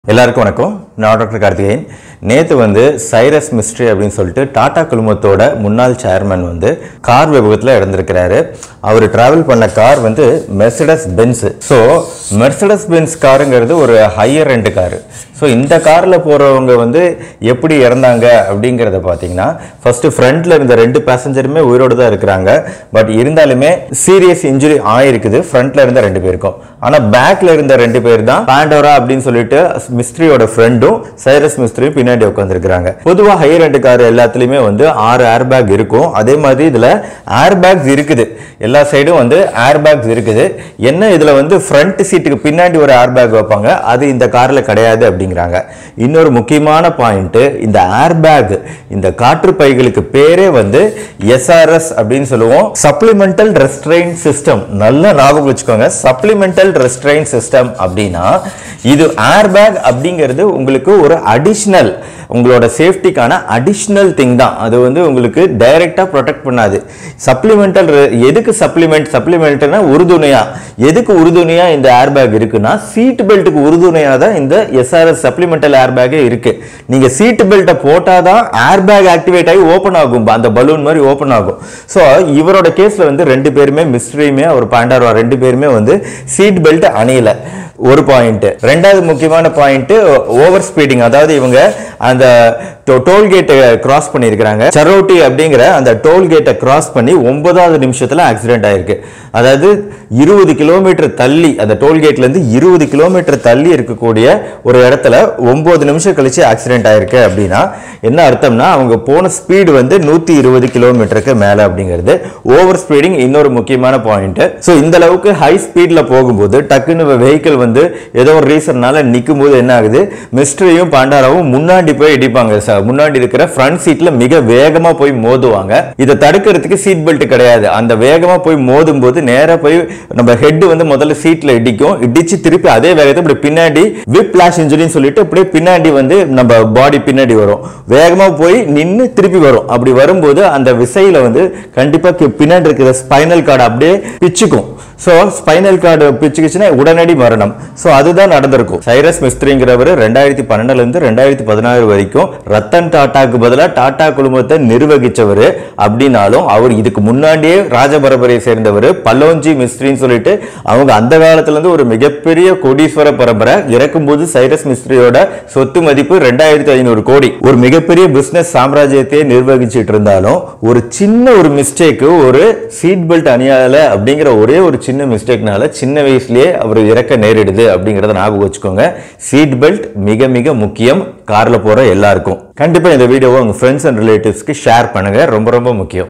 எல்லாருக்கும் வணக்கம் நான் டாக்டர் கார்த்திகேயன் நேற்று வந்து சைரஸ் மிஸ்ட்ரி அப்படின்னு சொல்லிட்டு டாடா குழுமத்தோட முன்னாள் சேர்மன் வந்து கார் விபத்தில் இறந்திருக்கிறாரு அவர் டிராவல் பண்ண கார் வந்து Mercedes Benz so Mercedes Benz காருங்கிறது ஒரு ஹையர் ரெண்டு காரு ஸோ இந்த காரில் போகிறவங்க வந்து எப்படி இறந்தாங்க அப்படிங்கிறத பார்த்தீங்கன்னா ஃபர்ஸ்ட் ஃப்ரண்ட்ல இருந்த ரெண்டு பேசஞ்சருமே உயிரோடு தான் இருக்கிறாங்க பட் இருந்தாலுமே சீரியஸ் இன்ஜுரி ஆயிருக்குது ஃப்ரண்ட்ல இருந்த ரெண்டு பேருக்கும் ஆனால் பேக்ல இருந்த ரெண்டு பேர் தான் பாண்டோரா அப்படின்னு சொல்லிட்டு மிஸ்ட்ரியோட ஃப்ரெண்டும் சைரஸ் மிஸ்ட்ரியும் பின்னாடி உட்காந்துருக்காங்க பொதுவாக ஹையர் ரெண்டு கார் எல்லாத்துலேயுமே வந்து ஆறு ஏர் பேக் இருக்கும் அதே மாதிரி இதில் ஏர் பேக்ஸ் இருக்குது எல்லா சைடும் வந்து ஏர் பேக்ஸ் இருக்குது என்ன இதில் வந்து ஃப்ரண்ட் சீட்டுக்கு பின்னாடி ஒரு ஏர் பேக் வைப்பாங்க அது இந்த காரில் கிடையாது அப்படிங்கிறாங்க இன்னொரு முக்கியமான பாயிண்ட் இந்த ஏர் பேக் இந்த காற்று பைகளுக்கு பேரே வந்து எஸ்ஆர்எஸ் அப்படின்னு சொல்லுவோம் சப்ளிமெண்டல் ரெஸ்ட்ரெயின் சிஸ்டம் நல்ல ஞாபகம் வச்சுக்கோங்க சப்ளிமெண்டல் ரெஸ்ட்ரெயின் சிஸ்டம் அப்படின்னா இது ஏர் பேக் அப்படிங்கிறது உங்களுக்கு ஒரு அடிஷ்னல் உங்களோட சேஃப்டிக்கான அடிஷ்னல் திங் தான் அது வந்து உங்களுக்கு டைரக்டா ப்ரொடெக்ட் பண்ணாது சப்ளிமெண்டல் எதுக்கு சப்ளிமெண்ட் சப்ளிமெண்ட்னா உறுதுணையா எதுக்கு உறுதுணையா இந்த ஏர் பேக் இருக்குன்னா சீட் பெல்ட்டுக்கு உறுதுணையா தான் இந்த எஸ்ஆர்எஸ் சப்ளிமெண்டல் ஏர் பேக்கே இருக்கு நீங்க சீட் பெல்ட்டை போட்டாதான் ஏர் பேக் ஆக்டிவேட் ஆகி ஓப்பன் ஆகும் அந்த பலூன் மாதிரி ஓப்பன் ஆகும் ஸோ இவரோட கேஸ்ல வந்து ரெண்டு பேருமே மிஸ்ட்ரியுமே அவர் பாண்டாரா ரெண்டு பேருமே வந்து சீட் பெல்ட் அணியல ஒரு பாயிண்ட் ரெண்டாவது முக்கியமான பாயிண்ட் ஓவர் ஸ்பீடிங் அதாவது இவங்க அந்த டோல்கேட்டை கிராஸ் பண்ணியிருக்கிறாங்க சரோட்டி அப்படிங்கிற அந்த டோல்கேட்டை கிராஸ் பண்ணி ஒன்பதாவது நிமிஷத்துல ஆக்சிடென்ட் ஆயிருக்கு அதாவது இருபது கிலோமீட்டர் தள்ளி அந்த டோல்கேட்ல இருந்து இருபது கிலோமீட்டர் தள்ளி இருக்கக்கூடிய ஒரு இடத்துல ஒன்பது நிமிஷம் கழிச்சு ஆக்சிடென்ட் ஆயிருக்கு அப்படின்னா என்ன அர்த்தம்னா அவங்க போன ஸ்பீடு வந்து நூத்தி இருபது கிலோமீட்டருக்கு மேல அப்படிங்கிறது ஓவர் ஸ்பீடிங் இன்னொரு முக்கியமான பாயிண்ட் ஸோ இந்த அளவுக்கு ஹை ஸ்பீட்ல போகும்போது டக்குன்னு வெஹிக்கிள் வந்து ஏதோ ஒரு ரீசன்னால நிற்கும் போது என்ன ஆகுது மிஸ்டரியும் பாண்டாராவும் முன்னாடி போய் இடிப்பாங்க ச- முன்னாடி இருக்கிற ஃப்ரண்ட் சீட்ல மிக வேகமா போய் மோதுவாங்க இதை தடுக்கிறதுக்கு சீட் பெல்ட் கிடையாது அந்த வேகமா போய் மோதும் போது நேரா போய் நம்ம ஹெட் வந்து முதல்ல சீட்ல இடிக்கும் இடிச்சு திருப்பி அதே வேகத்தை இப்படி பின்னாடி விப் பிளாஷ் இன்ஜுரின்னு சொல்லிட்டு அப்படியே பின்னாடி வந்து நம்ம பாடி பின்னாடி வரும் வேகமா போய் நின்னு திருப்பி வரும் அப்படி வரும்போது அந்த விசையில வந்து கண்டிப்பா கி- பின்னாடி இருக்கிற ஸ்பைனல் கார்டு அப்படியே பிச்சுக்கும் ஸோ ஸ்பைனல் கார்டு பிச்சுக்குச்சுன்னா உடனடி மரணம் ஸோ அதுதான் நடந்திருக்கும் சைரஸ் மிஸ்திரிங்கிறவர் ரெண்டாயிரத்தி பன்னெண்டுல இருந்து ரெண்டாயிரத்தி பதினாறு வரைக்கும் ரத்தன் டாட்டாக்கு பதிலாக டாடா குழுமத்தை நிர்வகிச்சவர் அப்படின்னாலும் அவர் இதுக்கு முன்னாடியே ராஜபரம்பரையை சேர்ந்தவர் பல்லோஞ்சி மிஸ்திரின்னு சொல்லிட்டு அவங்க அந்த காலத்துல இருந்து ஒரு மிகப்பெரிய கோடீஸ்வர பரம்பரை இறக்கும்போது சைரஸ் மிஸ்திரியோட சொத்து மதிப்பு ரெண்டாயிரத்தி ஐநூறு கோடி ஒரு மிகப்பெரிய பிசினஸ் சாம்ராஜ்யத்தையே நிர்வகிச்சிட்டு இருந்தாலும் ஒரு சின்ன ஒரு மிஸ்டேக்கு ஒரு சீட் பெல்ட் அணியால அப்படிங்கிற ஒரே ஒரு சின்ன மிஸ்டேக்னால சின்ன வயசுலயே அவர் இறக்க நேரிடுது அப்படிங்கறத ஞாபகம் வச்சுக்கோங்க சீட் பெல்ட் மிக மிக முக்கியம் கார்ல போற எல்லாருக்கும் கண்டிப்பா இந்த வீடியோவை உங்க ஃப்ரெண்ட்ஸ் அண்ட் ரிலேட்டிவ்ஸ்க்கு ஷேர் பண்ணுங்க ரொம்ப ரொம்ப முக்கியம்